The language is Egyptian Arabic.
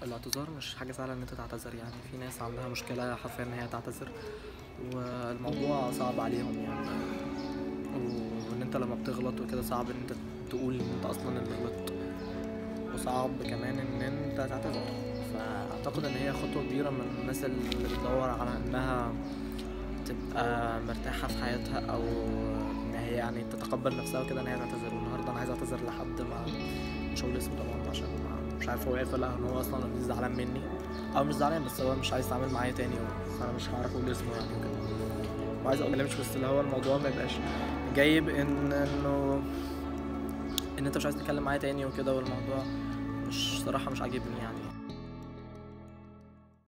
الاعتذار مش حاجة سهلة ان انت تعتذر يعني في ناس عندها مشكلة حرفيا ان هي تعتذر والموضوع صعب عليهم يعني وان انت لما بتغلط وكده صعب ان انت تقول ان انت اصلا اللي غلطت وصعب كمان ان انت تعتذر فاعتقد ان هي خطوة كبيرة من الناس اللي بتدور على انها تبقى مرتاحة في حياتها او ان هي يعني تتقبل نفسها وكده ان هي تعتذر والنهارده انا عايز اعتذر لحد ما مش هقول اسمه طبعا عشان ما مش عارف هو عارف ولا لأ، ان هو اصلا زعلان مني او مش زعلان بس هو مش عايز يتعامل معايا تاني فانا مش هعرف اقول اسمه يعني وكده وعايز اقول مش بس اللي هو الموضوع ما يبقاش جاي بان انه ان انت مش عايز تتكلم معايا تاني وكده والموضوع مش صراحة مش عاجبني يعني